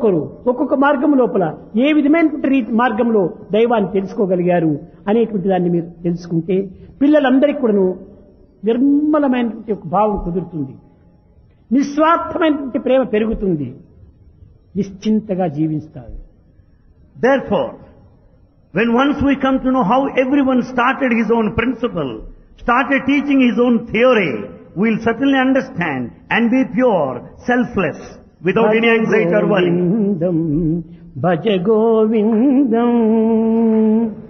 ఒక్కొక్కరు ఒక్కొక్క మార్గం లోపల ఏ విధమైనటువంటి రీతి మార్గంలో దైవాన్ని తెలుసుకోగలిగారు అనేటువంటి దాన్ని మీరు తెలుసుకుంటే పిల్లలందరికీ కూడాను నిర్మలమైనటువంటి ఒక భావం కుదురుతుంది నిస్వార్థమైనటువంటి ప్రేమ పెరుగుతుంది నిశ్చింతగా జీవిస్తారు Therefore, when once we come to know how everyone started his own principle, started teaching his own theory, we'll certainly understand and be pure, selfless, without any anxiety or worry. గోవిందం భజ గోవిందం